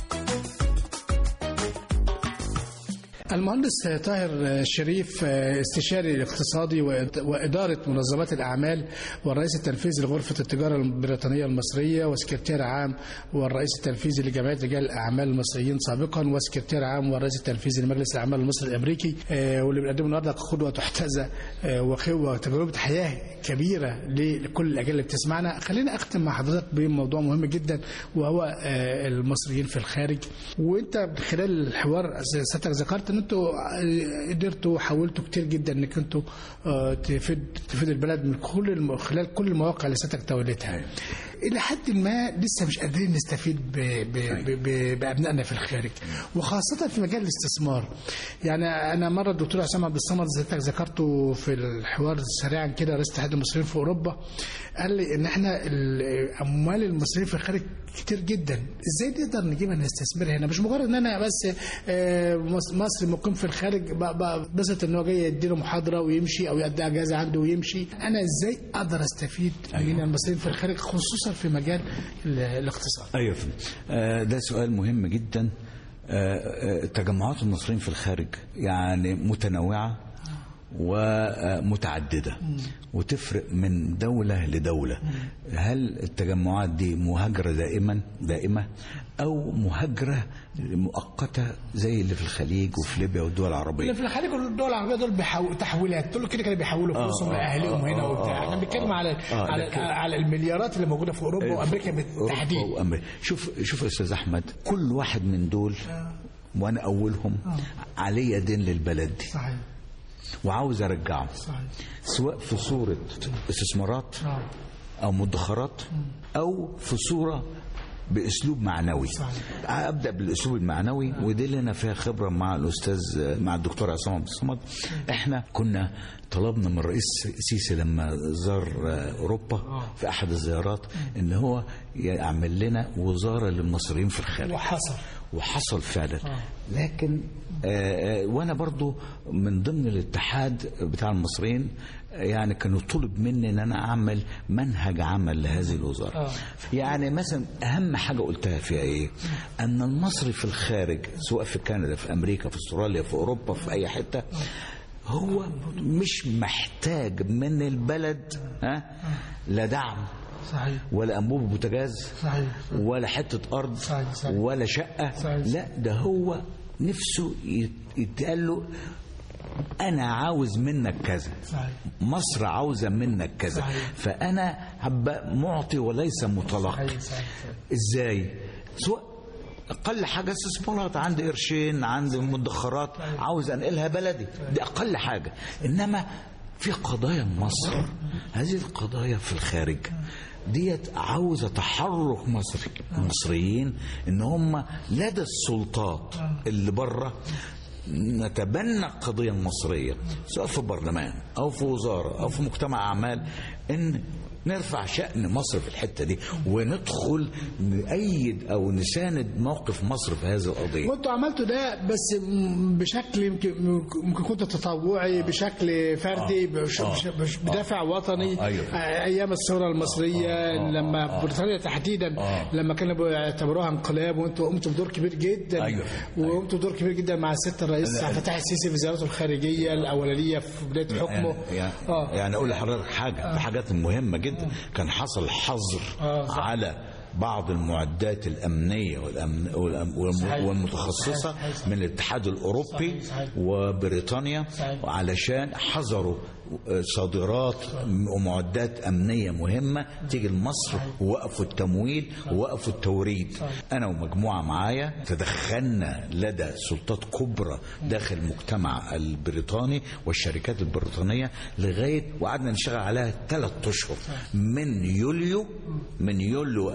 المهندس طاهر شريف استشاري الاقتصادي وإد- وإدارة منظمات الأعمال والرئيس التنفيذي لغرفة التجارة البريطانية المصرية وسكرتير عام والرئيس التنفيذي لجمعية رجال الأعمال المصريين سابقا وسكرتير عام والرئيس التنفيذي لمجلس الأعمال المصري الأمريكي آه، واللي بنقدمه النهارده قدوة تحتذى آه، وخ- وتجربة حياة كبيرة لكل الأجيال اللي بتسمعنا خلينا أختم مع حضرتك بموضوع مهم جدا وهو آه، المصريين في الخارج وانت من خلال الحوار سيادتك ذكرت ان انتوا آه، قدرتوا وحاولتوا كتير جدا انك انتوا آه، تفيد تفيد البلد من كل الم... خلال كل المواقع اللي سيادتك توليتها الى حد ما لسه مش قادرين نستفيد ب... ب... ب... ب... بابنائنا في الخارج وخاصه في مجال الاستثمار يعني انا مره الدكتور حسام عبد الصمد سيادتك ذكرته في الحوار سريعا كده رئيس اتحاد المصريين في اوروبا قال لي ان احنا الاموال المصريين في الخارج كتير جدا ازاي نقدر نجيبها نستثمرها هنا مش مجرد ان انا بس آه، مص- مصري مقيم في الخارج ب- ب- بس ان هو جاي يديله محاضره ويمشي او يدي اجازه عنده ويمشي انا ازاي اقدر استفيد من المصريين في الخارج خصوصا في مجال ال- الاقتصاد ايوه فهمت. آه، ده سؤال مهم جدا آه، آه، تجمعات المصريين في الخارج يعني متنوعه ومتعدده وتفرق من دوله لدوله هل التجمعات دي مهاجره دائما دائمه او مهاجره مؤقته زي اللي في الخليج وفي ليبيا والدول العربيه اللي في الخليج والدول العربيه دول بيحو... تحويلات دول كده كده بيحولوا فلوسهم آه، لاهاليهم آه، هنا آه، وبتاع آه، احنا بنتكلم آه، على آه، على, لكن- على المليارات اللي موجوده في اوروبا وامريكا بالتحديد أوروبا وأمريكا. شوف شوف يا استاذ احمد كل واحد من دول وانا اولهم علي دين للبلد دي صحيح وعاوز ارجعه صحيح سواء في صوره استثمارات آه. او مدخرات او في صوره باسلوب معنوي صحيح. ابدا بالاسلوب المعنوي ودي اللي انا فيها خبره مع الاستاذ مع الدكتور عصام عبد الصمد احنا كنا طلبنا من الرئيس سيسي لما زار اوروبا في احد الزيارات ان هو يعمل لنا وزاره للمصريين في الخارج وحصل وحصل فعلا لكن آه، آه، وانا برضو من ضمن الاتحاد بتاع المصريين آه، يعني كانوا طلب مني ان انا اعمل منهج عمل لهذه الوزاره آه. يعني مثلا اهم حاجه قلتها فيها ايه ان المصري في الخارج سواء في كندا في امريكا في استراليا في اوروبا في اي حته هو مش محتاج من البلد ها لا دعم صحيح ولا انبوب بوتاجاز صحيح ولا حته ارض صحيح، صحيح. ولا شقه صحيح. لا ده هو نفسه يت- يتقال له انا عاوز منك كذا صحيح مصر عاوزه منك كذا صحيح. فانا هبقى معطي وليس متلقي صحيح صحيح صحيح. ازاي سواء اقل حاجه استثمارات عندي قرشين عندي مدخرات عاوز انقلها بلدي دي اقل حاجه انما في قضايا مصر هذه القضايا في الخارج ديت عاوزه تحرك مصري المصريين ان هم لدى السلطات اللي بره نتبنى القضية المصرية سواء في برلمان أو في وزارة أو في مجتمع أعمال إن نرفع شأن مصر في الحتة دي وندخل نأيد أو نساند موقف مصر في هذه القضية وانتوا عملتوا ده بس م- بشكل يمكن ممكن كنت تطوعي بشكل فردي بش بش بش بدافع وطني آه، أيوة. آه، ايام الثوره المصريه لما بريطانيا تحديدا لما كانوا بيعتبروها انقلاب وانتوا قمتوا بدور كبير جدا أيوة. وقمتوا بدور كبير جدا مع السيد الرئيس عبد الفتاح السيسي في زيارته الخارجيه الاولانيه في بدايه حكمه يعني, اه يعني اقول لحضرتك حاجه آه. حاجات مهمه جدا كان حصل حظر آه، صح. على بعض المعدات الامنيه والأمن والأم- والم- صحيح. والمتخصصه صحيح، صحيح. من الاتحاد الاوروبي صحيح، صحيح. وبريطانيا صحيح. علشان حظروا صادرات ومعدات امنيه مهمه تيجي لمصر ووقفوا التمويل ووقفوا التوريد انا ومجموعه معايا تدخلنا لدى سلطات كبرى داخل المجتمع البريطاني والشركات البريطانيه لغايه وقعدنا نشتغل عليها ثلاث اشهر من يوليو من يوليو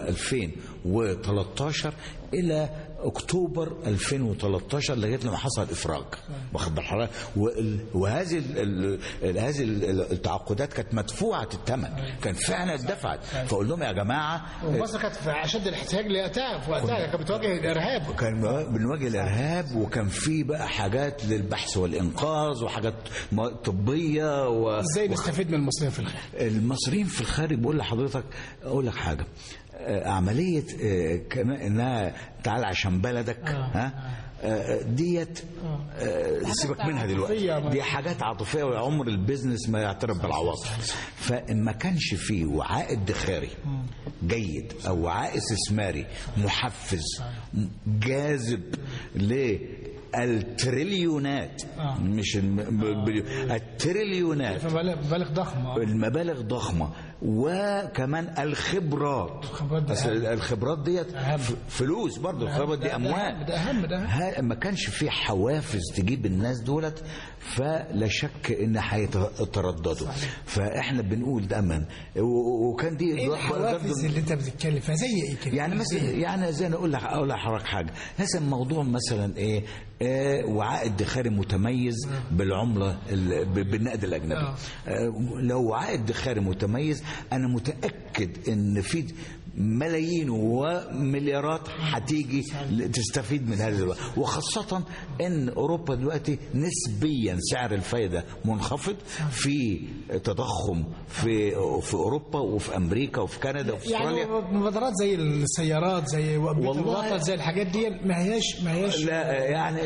2013 الى اكتوبر 2013 لغايه لما حصل افراج واخد بال حضرتك وال- وهذه ال- ال- هذه ال- التعاقدات كانت مدفوعه الثمن كان فعلا اتدفعت فاقول لهم يا جماعه ومصر كانت في اشد الاحتياج لوقتها في وقتها كانت بتواجه الارهاب كان بنواجه الارهاب وكان في بقى حاجات للبحث والانقاذ وحاجات م- طبيه و... ازاي نستفيد من المصريين في الخارج المصريين في الخارج بقول لحضرتك اقول لك حاجه آه، عمليه آه، كمان انها تعال عشان بلدك ها آه، ديت آه، سيبك منها دلوقتي عاطفية. دي حاجات عاطفيه وعمر البيزنس ما يعترف بالعواطف فان ما كانش فيه وعاء ادخاري جيد او وعاء استثماري محفز جاذب للتريليونات آه. مش الم- ب- التريليونات فمبالغ مبالغ ضخمه المبالغ ضخمة وكمان الخبرات الخبرات دي أصل أهم. الخبرات ديت أهم. ف- فلوس برضه الخبرات ده- دي ده أموال أهم، ده أهم، ده أهم. ها- ما كانش في حوافز تجيب الناس دولت فلا شك ان هيترددوا فاحنا بنقول دايما و- وكان دي ايه برضه- الحوافز اللي انت بتتكلم فيها زي ايه كده يعني مثلا يعني زي انا اقول لك اقول لحضرتك حاجه مثلا موضوع مثلا ايه آه وعاء ادخاري متميز بالعمله ال- ب- بالنقد الاجنبي آه. آه لو وعاء ادخاري متميز انا متاكد ان في ملايين ومليارات هتيجي تستفيد من هذا الوقت وخاصة ان اوروبا دلوقتي نسبيا سعر الفايدة منخفض في تضخم في في اوروبا وفي امريكا وفي كندا وفي استراليا يعني مبادرات زي السيارات زي والله- الوطن زي الحاجات دي ما هياش ما هياش لا يعني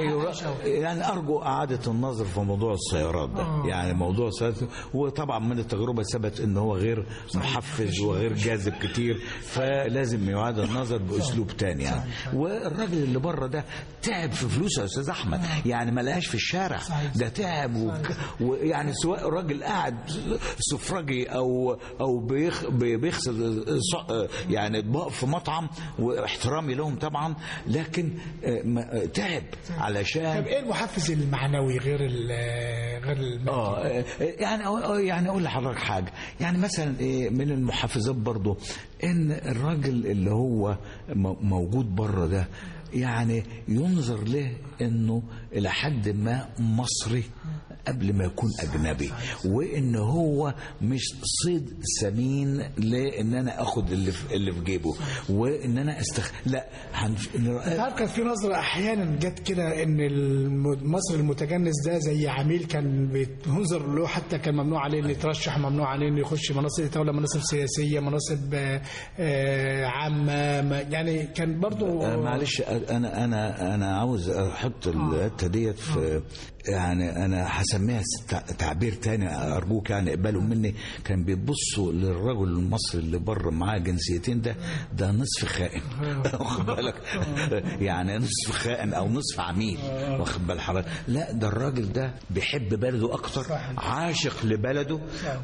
ايوه يعني ارجو اعاده النظر في موضوع السيارات ده يعني موضوع السيارات وطبعا من التجربه ثبت ان هو غير محفز وغير جاذب كتير فلازم يعاد النظر باسلوب تاني يعني والراجل اللي بره ده تعب في فلوسه يا استاذ احمد يعني ما لقاش في الشارع ده تعب وك- ويعني سواء راجل قاعد سفرجي او او بيخ بي- بيغسل ص- يعني اطباق في مطعم واحترامي لهم طبعا لكن آه، ما- آه، تعب علشان طب ايه المحفز المعنوي غير ال غير المادي؟ اه آه، يعني آه، يعني اقول لحضرتك حاجه يعني مثلا ايه من المحفزات برضو ان الراجل اللي هو م- موجود بره ده يعني ينظر له انه الى حد ما مصري قبل ما يكون اجنبي وان هو مش صيد سمين لان انا اخد اللي في اللي في جيبه وان انا استخ لا هنف... تعرف كان في نظرة أحيانا جت كده إن الم- مصر المتجنس ده زي عميل كان بينظر له حتى كان ممنوع عليه إنه يترشح ممنوع عليه إنه يخش مناصب دولة مناصب سياسية مناصب آه، آه، عامة ما- يعني كان برضو آه، معلش انا انا انا عاوز احط الحته ديت في يعني انا هسميها ست- تعبير تاني ارجوك يعني اقبلوا مني كان بيبصوا للرجل المصري اللي بره معاه جنسيتين ده ده نصف خائن واخد بالك يعني نصف خائن او نصف عميل واخد بال حضرتك لا ده الراجل ده بيحب بلده اكتر عاشق لبلده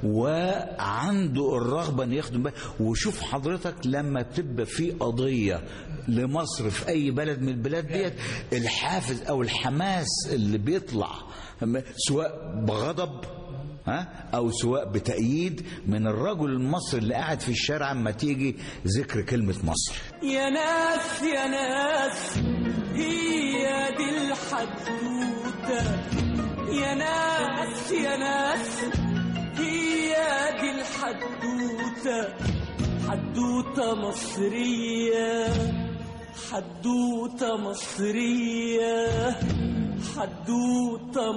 وعنده الرغبه ان يخدم بلده وشوف حضرتك لما تبقى في قضيه لمصر في اي بلد من البلاد ديت الحافز او الحماس اللي بيطلع سواء بغضب ها او سواء بتأييد من الرجل المصري اللي قاعد في الشارع اما تيجي ذكر كلمة مصر يا ناس يا ناس هي دي الحدوتة يا ناس يا ناس هي دي الحدوتة حدوتة مصرية حدوتة مصرية حدوتة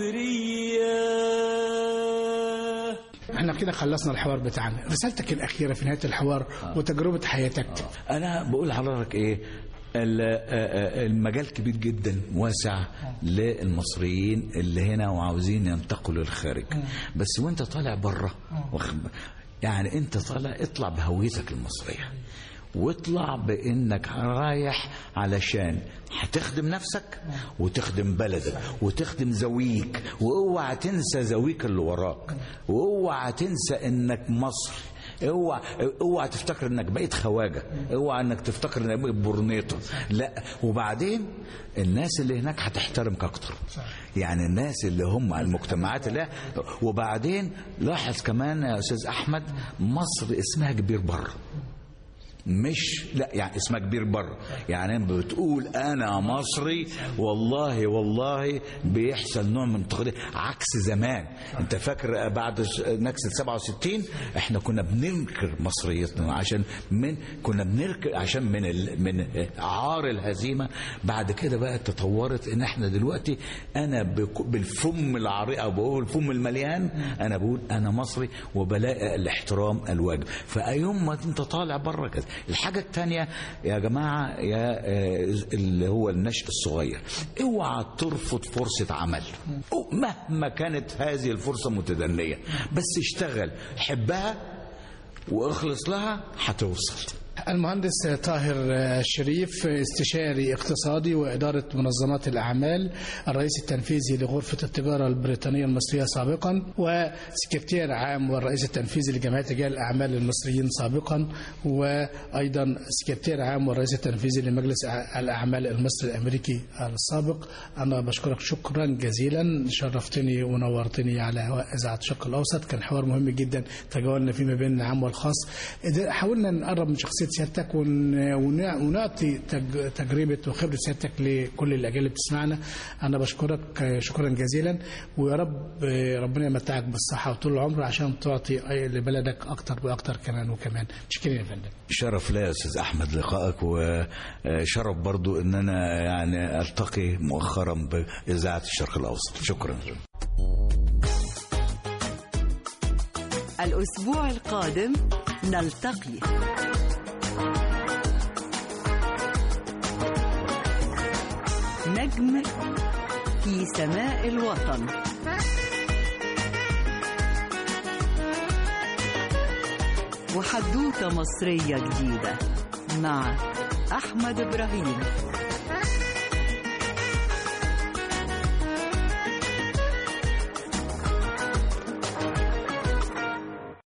مصرية احنا كده خلصنا الحوار بتاعنا رسالتك الأخيرة في نهاية الحوار وتجربة حياتك انا بقول لحضرتك ايه ال- آه، آه، المجال كبير جدا واسع للمصريين اللي هنا وعاوزين ينتقلوا للخارج بس وانت طالع بره واخد بالك؟ يعني انت طالع اطلع بهويتك المصريه واطلع بانك رايح علشان هتخدم نفسك وتخدم بلدك وتخدم زويك واوعى تنسى زويك اللي وراك واوعى تنسى انك مصري اوعى اوعى تفتكر انك بقيت خواجه اوعى انك تفتكر انك بقيت برنيطه لا وبعدين الناس اللي هناك هتحترمك اكتر يعني الناس اللي هم المجتمعات اللي وبعدين لاحظ كمان يا استاذ احمد مصر اسمها كبير بره مش لا يعني اسمها كبير بره يعني لما بتقول انا مصري والله والله بيحصل نوع من التقدير عكس زمان انت فاكر بعد نكسه 67 احنا كنا بننكر مصريتنا عشان من كنا بننكر عشان من ال من عار الهزيمه بعد كده بقى تطورت ان احنا دلوقتي انا بك- بالفم العريق او بقول الفم المليان انا بقول انا مصري وبلاقي الاحترام الواجب فايوم ما انت طالع بره كده الحاجه الثانيه يا جماعه يا آه، اللي هو النشء الصغير اوعى ترفض فرصه عمل أو مهما كانت هذه الفرصه متدنيه بس اشتغل حبها واخلص لها هتوصل المهندس طاهر الشريف استشاري اقتصادي وإدارة منظمات الأعمال الرئيس التنفيذي لغرفة التجارة البريطانية المصرية سابقا وسكرتير عام والرئيس التنفيذي لجمعية رجال الأعمال المصريين سابقا وأيضا سكرتير عام والرئيس التنفيذي لمجلس الأعمال المصري الأمريكي السابق أنا بشكرك شكرا جزيلا شرفتني ونورتني على هواء إذاعة الشرق الأوسط كان حوار مهم جدا تجاوزنا فيه ما بين العام والخاص قدر- حاولنا نقرب من شخصية سيادتك ون- ون- ونعطي تج- تجربة وخبرة سيادتك لكل الأجيال اللي بتسمعنا أنا بشكرك شكرا جزيلا ويا رب ربنا يمتعك بالصحة وطول العمر عشان تعطي أي- لبلدك أكتر وأكتر كمان وكمان شكرا يا فندم شرف ليا يا استاذ احمد لقائك وشرف برضو ان انا يعني التقي مؤخرا باذاعه الشرق الاوسط شكرا الأسبوع القادم نلتقي نجم في سماء الوطن وحدوتة مصرية جديدة مع أحمد إبراهيم